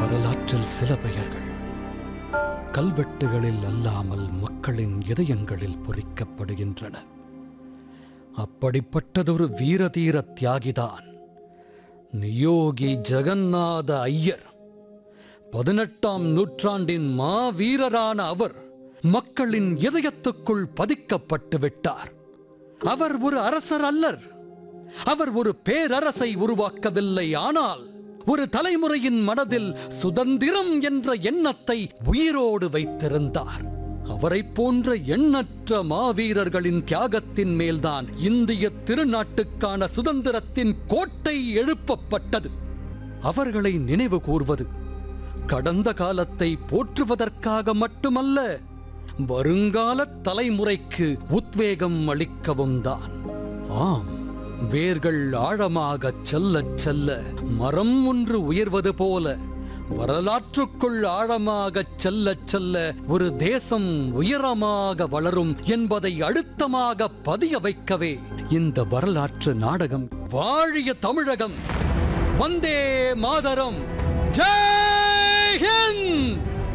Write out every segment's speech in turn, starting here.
வரலாற்றில் சில பெயர்கள் கல்வெட்டுகளில் அல்லாமல் மக்களின் இதயங்களில் பொறிக்கப்படுகின்றன அப்படிப்பட்டதொரு வீரதீர தியாகிதான் நியோகி ஜெகநாத ஐயர் பதினெட்டாம் நூற்றாண்டின் மாவீரரான அவர் மக்களின் இதயத்துக்குள் பதிக்கப்பட்டு விட்டார் அவர் ஒரு அரசர் அல்லர் அவர் ஒரு பேரரசை உருவாக்கவில்லை ஆனால் ஒரு தலைமுறையின் மனதில் சுதந்திரம் என்ற எண்ணத்தை உயிரோடு வைத்திருந்தார் அவரைப் போன்ற எண்ணற்ற மாவீரர்களின் தியாகத்தின் மேல்தான் இந்திய திருநாட்டுக்கான சுதந்திரத்தின் கோட்டை எழுப்பப்பட்டது அவர்களை நினைவு கூர்வது கடந்த காலத்தை போற்றுவதற்காக மட்டுமல்ல வருங்கால தலைமுறைக்கு உத்வேகம் அளிக்கவும் தான் ஆம் வேர்கள் ஆழமாகச் செல்லச் செல்ல மரம் ஒன்று உயர்வது போல வரலாற்றுக்குள் ஆழமாகச் செல்லச் செல்ல ஒரு தேசம் உயரமாக வளரும் என்பதை அழுத்தமாக பதிய வைக்கவே இந்த வரலாற்று நாடகம் வாழிய தமிழகம் வந்தே மாதரம் ஜெய் ஹிந்த்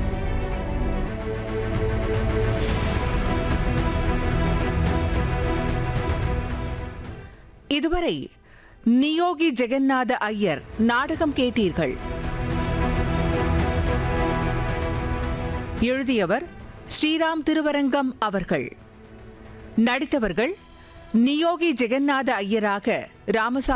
இதுவரை நியோகி ஜெகநாத ஐயர் நாடகம் கேட்டீர்கள் எழுதியவர் ஸ்ரீராம் திருவரங்கம் அவர்கள் நடித்தவர்கள் நியோகி ஜெகநாத ஐயராக ராமசாமி